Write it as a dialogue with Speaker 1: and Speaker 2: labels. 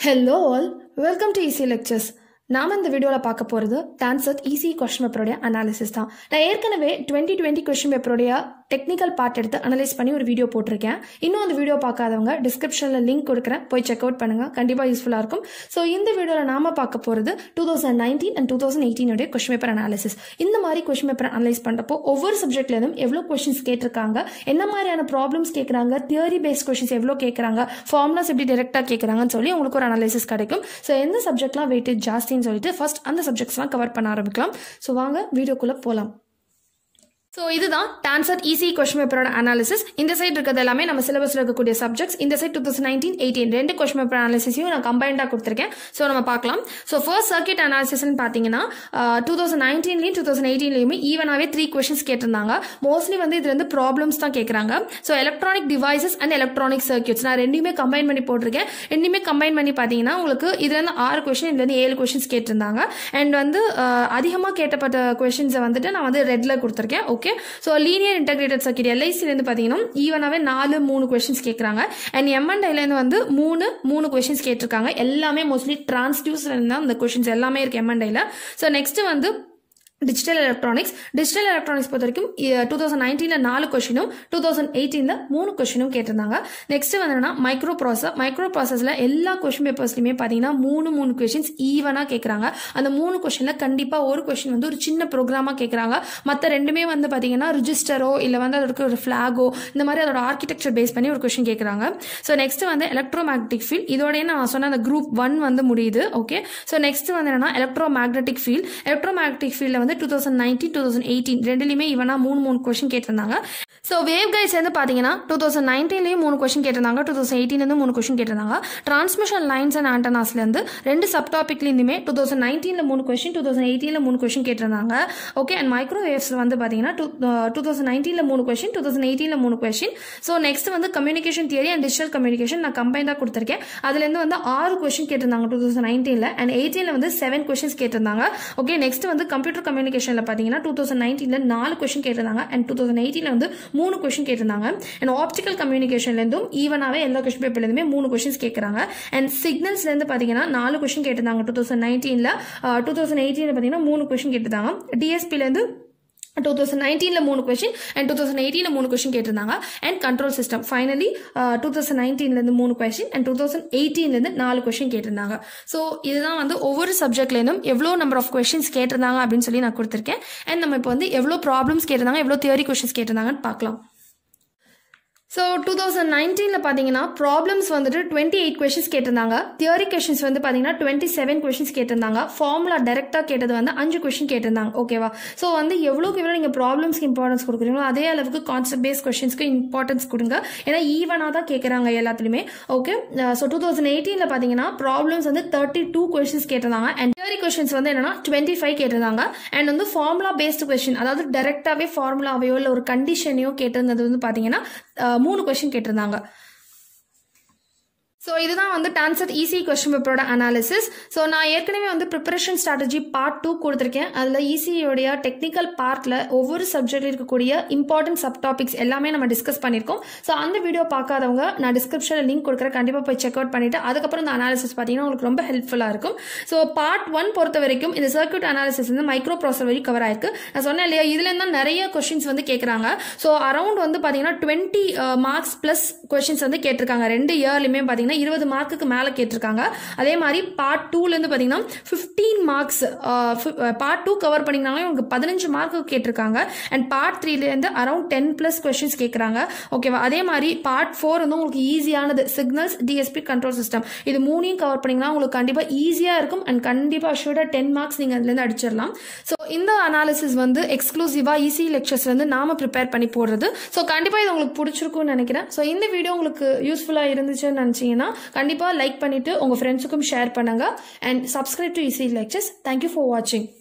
Speaker 1: hello all welcome to Easy Lectures நாம இந்த வீடியோவில் பார்க்க போகிறது டான்சர்ட் ஈஸி கொஸ்டின் பேப்பருடைய அனாலிசிஸ் தான் நான் ஏற்கனவே டுவெண்ட்டி டுவெண்ட்டி கொஸ்டின் பேப்பருடைய டெக்னிக்கல் பார்ட் எடுத்து அனலைஸ் பண்ணி ஒரு வீடியோ போட்டிருக்கேன் இன்னும் அந்த வீடியோ பார்க்காதவங்க டிஸ்கிரிப்ஷனில் லிங்க் கொடுக்குறேன் போய் செக் அவுட் பண்ணுங்கள் கண்டிப்பாக யூஸ்ஃபுல்லாக இருக்கும் ஸோ இந்த வீடியோவில் நாம பார்க்க போகிறது two thousand nineteen and two thousand எயிட்டீனுடைய கொஸ்டின் பேப்பர் அனாலிசிஸ் இந்த மாதிரி கொஸ்டின் பேப்பர் அனலைஸ் பண்ணுறப்போ ஒவ்வொரு சப்ஜெக்ட்லேருந்தும் எவ்வளோ கொஸ்டின்ஸ் கேட்டிருக்காங்க என்ன மாதிரியான ப்ராப்ளம்ஸ் கேட்குறாங்க தியரி பேஸ்ட் கொஸ்டின்ஸ் எவ்வளோ கேட்குறாங்க ஃபார்முலாஸ் எப்படி டேரெக்டாக கேட்குறாங்கன்னு சொல்லி உங்களுக்கு ஒரு அனாலிசிஸ் கிடைக்கும் ஸோ எந்த சப்ஜெக்ட்லாம் வெயிட்டேஜ் ஜாஸ்தின்னு சொல்லிட்டு ஃபர்ஸ்ட் அந்த சப்ஜெக்ட்ஸ்லாம் கவர் பண்ண ஆரம்பிக்கலாம் ஸோ வாங்க வீடியோக்குள்ளே போகலாம் ஸோ இதுதான் டான்சர் ஈஸி கொஸ்டின் பேப்பரோட அனாலிசிஸ் இந்த சைடு இருக்கிறது எல்லாமே நம்ம சிலபஸில் இருக்கக்கூடிய சப்ஜெக்ட்ஸ் இந்த side two thousand nineteen eighteen ரெண்டு கொஸ்டின் பேப்பர் அனாலிசிஸையும் நான் கம்பைண்டாக கொடுத்துருக்கேன் ஸோ நம்ம பார்க்கலாம் ஸோ ஃபர்ஸ்ட் சர்க்கிட் அனாலிசிஸ்னு பார்த்தீங்கன்னா டூ தௌசண்ட் நைன்டீன்லையும் டூ தௌசண்ட் எயிட்டீன்லையுமே ஈவனாகவே த்ரீ கொஸ்டின்ஸ் கேட்டிருந்தாங்க மோஸ்ட்லி வந்து இது வந்து ப்ராப்ளம்ஸ் தான் கேட்குறாங்க so electronic devices and electronic circuits நான் ரெண்டுமே கம்பைன் பண்ணி போட்டிருக்கேன் ரெண்டுமே கம்பைன் பண்ணி பார்த்தீங்கன்னா உங்களுக்கு இதுலேருந்து ஆறு கொஸ்டின் இதுலேருந்து ஏழு கொஸ்டின்ஸ் கேட்டிருந்தாங்க அண்ட் வந்து அதிகமாக கேட்டப்பட்ட கொஸ்டின்ஸை வந்துட்டு நான் வந்து ரெட்டில் கொடுத்துருக்கேன் okay so linear integrated circuit எல்ஐசிலேருந்து பார்த்தீங்கன்னா ஈவனாகவே நாலு மூணு கொஸ்டின்ஸ் கேட்குறாங்க அண்ட் எம்என்ஐலேருந்து வந்து மூணு மூணு கொஸ்டின்ஸ் கேட்டிருக்காங்க எல்லாமே மோஸ்ட்லி டிரான்ஸ்டியூஸ்லேருந்து தான் இந்த கொஸ்டின்ஸ் எல்லாமே இருக்குது எம்என்ஐயில் ஸோ நெக்ஸ்ட் வந்து டிஜிட்டல் எலக்ட்ரானிக்ஸ் டிஜிட்டல் எலக்ட்ரானிக்ஸ் பொறுத்த வரைக்கும் டூ தௌசண்ட் நைன்டீனில் நாலு கொஷினும் டூ தௌசண்ட் எயிட்டீனில் மூணு கொஷினும் கேட்டிருந்தாங்க நெக்ஸ்ட் வந்து மைக்ரோ ப்ராசஸ் மைக்ரோ ப்ராசஸில் எல்லா கொஷின் பேப்பர்ஸ்லையுமே பார்த்தீங்கன்னா மூணு மூணு கொஷின்ஸ் ஈவனாக கேட்குறாங்க அந்த மூணு கொஷினில் கண்டிப்பாக ஒரு கொஷின் வந்து ஒரு சின்ன ப்ரோக்ராமாக கேட்குறாங்க மற்ற ரெண்டுமே வந்து பார்த்தீங்கன்னா ரிஜிஸ்டரோ இல்லை வந்து அதற்கு ஒரு ஃப்ளாகோ இந்த மாதிரி அதோட ஆர்கிடெக்சர் பேஸ் பண்ணி ஒரு கொஷின் கேட்குறாங்க ஸோ நெக்ஸ்ட் வந்து எலக்ட்ரோ மேக்னெட்டிக் ஃபீல்ட் இதோடய நான் சொன்ன அந்த குரூப் ஒன் வந்து முடியுது ஓகே ஸோ நெக்ஸ்ட் வந்து என்னன்னா electromagnetic field electromagnetic ஃபீல்டில் வந்து வந்து two thousand nineteen two thousand eighteen ரெண்டுலையுமே இவனா மூணு மூணு கொஸ்டின் கேட்டிருந்தாங்க ஸோ வேவ் கைட்ஸ் வந்து பார்த்தீங்கன்னா டூ தௌசண்ட் நைன்டீன்லேயும் மூணு கொஸ்டின் கேட்டிருந்தாங்க டூ தௌசண்ட் எயிட்டீன்லேருந்து மூணு கொஸ்டின் கேட்டிருந்தாங்க டிரான்ஸ்மிஷன் லைன்ஸ் அண்ட் ஆண்டனாஸ்லேருந்து ரெண்டு சப் டாபிக்லேருந்துமே டூ தௌசண்ட் நைன்டீனில் மூணு கொஸ்டின் டூ தௌசண்ட் எயிட்டீனில் மூணு கொஸ்டின் கேட்டிருந்தாங்க ஓகே அண்ட் மைக்ரோவேவ்ஸில் வந்து பார்த்தீங்கன்னா டூ டூ தௌசண்ட் நைன்டீனில் மூணு கொஸ்டின் டூ தௌசண்ட் எயிட்டீனில் மூணு கொஸ்டின் ஸோ நெக்ஸ்ட் வந்து communication theory and digital communication நான் கம்பைண்டாக கொடுத்துருக்கேன் அதுலேருந்து வந்து ஆறு கொஸ்டின் கேட்டிருந்தாங்க டூ தௌசண்ட் நைன்டீனில் அண்ட் எயிட்டீனில் வந்து செவன் கொஸ்டின்ஸ் கேட்டிருந்தாங்க ஓகே நெக்ஸ்ட் வந்து கம்ப்யூட்டர் கம்யூனிகேஷனில் பார்த்தீங்கன்னா டூ தௌசண்ட் நைன்டீனில் நாலு கொஸ்டின் கேட்டிருந்தாங்க அண்ட் டூ தௌசண்ட் எயிட்டீனில் வந்து மூணு கொஸ்டின் கேட்டிருந்தாங்க அண்ட் ஆப்டிக்கல் கம்யூனிகேஷன்லேருந்தும் ஈவனாகவே எல்லா கொஸ்டின் பேப்பர்லேருந்துமே மூணு கொஸ்டின்ஸ் கேட்குறாங்க அண்ட் சிக்னல்ஸ்லேருந்து பார்த்தீங்கன்னா நாலு கொஸ்டின் கேட்டிருந்தாங்க டூ தௌசண்ட் நைன்டீனில் டூ தௌசண்ட் எயிட்டீனில் பார்த்தீங்கன்னா மூணு கொஸ்டின் கேட்டிருந்தாங்க டிஎஸ்பிலேருந்து டூ தௌசண்ட் நைன்டீனில் மூணு கொஷின் அண்ட் டூ தௌசண்ட் எயிட்டீனில் மூணு கொஷின் கேட்டிருந்தாங்க and control system finally two thousand நைன்டீன்லேருந்து மூணு கொஷின் அண்ட் டூ தௌசண்ட் எயிட்டீன்லேருந்து நாலு கொஷின் கேட்டிருந்தாங்க ஸோ இதுதான் வந்து ஒவ்வொரு சப்ஜெக்ட்லேருந்தும் எவ்வளோ நம்பர் ஆஃப் கொஷின்ஸ் கேட்டிருந்தாங்க அப்படின்னு சொல்லி நான் கொடுத்துருக்கேன் அண்ட் நம்ம இப்போ வந்து எவ்வளோ ப்ராப்ளம்ஸ் கேட்டிருந்தாங்க எவ்வளோ தியரி கொஷின்ஸ் கேட்டிருந்தாங்கன்னு பார்க்கலாம் ஸோ டூ தௌசண்ட் நைன்டீனில் பார்த்தீங்கன்னா ப்ராப்ளம்ஸ் வந்துட்டு டுவெண்ட்டி எயிட் கொஷின்ஸ் கேட்டிருந்தாங்க தியரி கொஷின்ஸ் வந்து பார்த்தீங்கன்னா டுவெண்ட்டி செவன் கொஷின்ஸ் கேட்டிருந்தாங்க ஃபார்முலா டேரெக்டாக கேட்டது வந்து அஞ்சு கொஷின் கேட்டிருந்தாங்க ஓகேவா ஸோ வந்து எவ்வளோக்கு எவ்வளோ நீங்கள் ப்ராப்ளம்ஸ்க்கு இம்பார்ட்டன்ஸ் கொடுக்குறீங்களோ அதே அளவுக்கு கான்செப்ட் பேஸ் கொஷின்ஸ்க்கு இம்பார்ட்டன்ஸ் கொடுங்க ஏன்னா ஈவனாக தான் கேட்குறாங்க எல்லாத்துலேயுமே ஓகே ஸோ டூ தௌசண்ட் எயிட்டீனில் பார்த்தீங்கன்னா ப்ராப்ளம்ஸ் வந்து தேர்ட்டி டூ கொஷின்ஸ் கேட்டிருந்தாங்க அண்ட் தியரி கொஷின்ஸ் வந்து என்னன்னா டுவெண்ட்டி ஃபைவ் கேட்டிருந்தாங்க அண்ட் வந்து ஃபார்முலா பேஸ்டு கொஷின் அதாவது டேரெக்டாகவே ஃபார்முலாவையோ இல்லை ஒரு கண்டிஷனையோ கேட்டிருந்தது வந்து பார்த்தீங்கன்னா மூணு கொஷின் கேட்டிருந்தாங்க ஸோ இதுதான் வந்து டான்சர் ஈஸி கொஸ்டின் பேப்பரோட அனாலிசிஸ் ஸோ நான் ஏற்கனவே வந்து ப்ரிப்பரேஷன் ஸ்ட்ராட்டஜி பார்ட் டூ கொடுத்துருக்கேன் அதில் ஈஸியோடைய டெக்னிக்கல் பார்ட்டில் ஒவ்வொரு சப்ஜெக்டில் இருக்கக்கூடிய இம்பார்ட்டன்ட் சப் டாபிக்ஸ் எல்லாமே நம்ம டிஸ்கஸ் பண்ணியிருக்கோம் ஸோ அந்த வீடியோ பார்க்காதவங்க நான் டிஸ்கிரிப்ஷனில் லிங்க் கொடுக்குறேன் கண்டிப்பாக போய் செக் அவுட் பண்ணிவிட்டு அதுக்கப்புறம் இந்த அனாலிசிஸ் பார்த்தீங்கன்னா உங்களுக்கு ரொம்ப ஹெல்ப்ஃபுல்லாக இருக்கும் ஸோ பார்ட் ஒன் பொறுத்த வரைக்கும் இந்த சர்க்கியூட் அனாலிசிஸ் வந்து மைக்ரோ ப்ராசர் வரைக்கும் கவர் ஆயிருக்கு நான் சொன்னேன் இல்லையா இதுலேருந்து தான் நிறைய கொஷின்ஸ் வந்து கேட்குறாங்க ஸோ அரௌண்ட் வந்து பார்த்தீங்கன்னா டுவெண்ட்டி மார்க்ஸ் ப்ளஸ் கொஷின்ஸ் வந்து கேட்டிருக்காங்க ரெண்டு இயர்லையுமே பார்த்தீங்கன்னா இருபது மார்க்குக்கு மேலே கேட்டிருக்காங்க அதே மாதிரி பார்ட் டூலேருந்து பார்த்தீங்கன்னா fifteen marks part two cover பண்ணிங்கனாலே உங்களுக்கு பதினஞ்சு மார்க்கு கேட்டிருக்காங்க அண்ட் பார்ட் த்ரீலேருந்து அரௌண்ட் டென் ப்ளஸ் கொஷின்ஸ் கேட்குறாங்க ஓகேவா அதே மாதிரி பார்ட் ஃபோர் வந்து உங்களுக்கு ஈஸியானது சிக்னல்ஸ் டிஎஸ்பி கண்ட்ரோல் சிஸ்டம் இது மூணையும் கவர் பண்ணிங்கன்னா உங்களுக்கு கண்டிப்பாக ஈஸியாக இருக்கும் அண்ட் கண்டிப்பாக ஷூடாக டென் மார்க்ஸ் நீங்கள் அதுலேருந்து அடிச்சிடலாம் ஸோ இந்த அனாலிசிஸ் வந்து எக்ஸ்க்ளூசிவாக ஈஸி லெக்சர்ஸ்லேருந்து நாம ப்ரிப்பேர் பண்ணி போடுறது ஸோ கண்டிப்பாக இது உங்களுக்கு பிடிச்சிருக்கும்னு நினைக்கிறேன் ஸோ இந்த வீடியோ உங்களுக்கு யூஸ்ஃபுல்லாக இருந்துச்சுன்னு நினச்சிங்கன்னா கண்டிப்பாக லைக் பண்ணிவிட்டு உங்கள் ஃப்ரெண்ட்ஸுக்கும் ஷேர் பண்ணுங்கள் and subscribe to Easy Lectures thank you for வாட்சிங்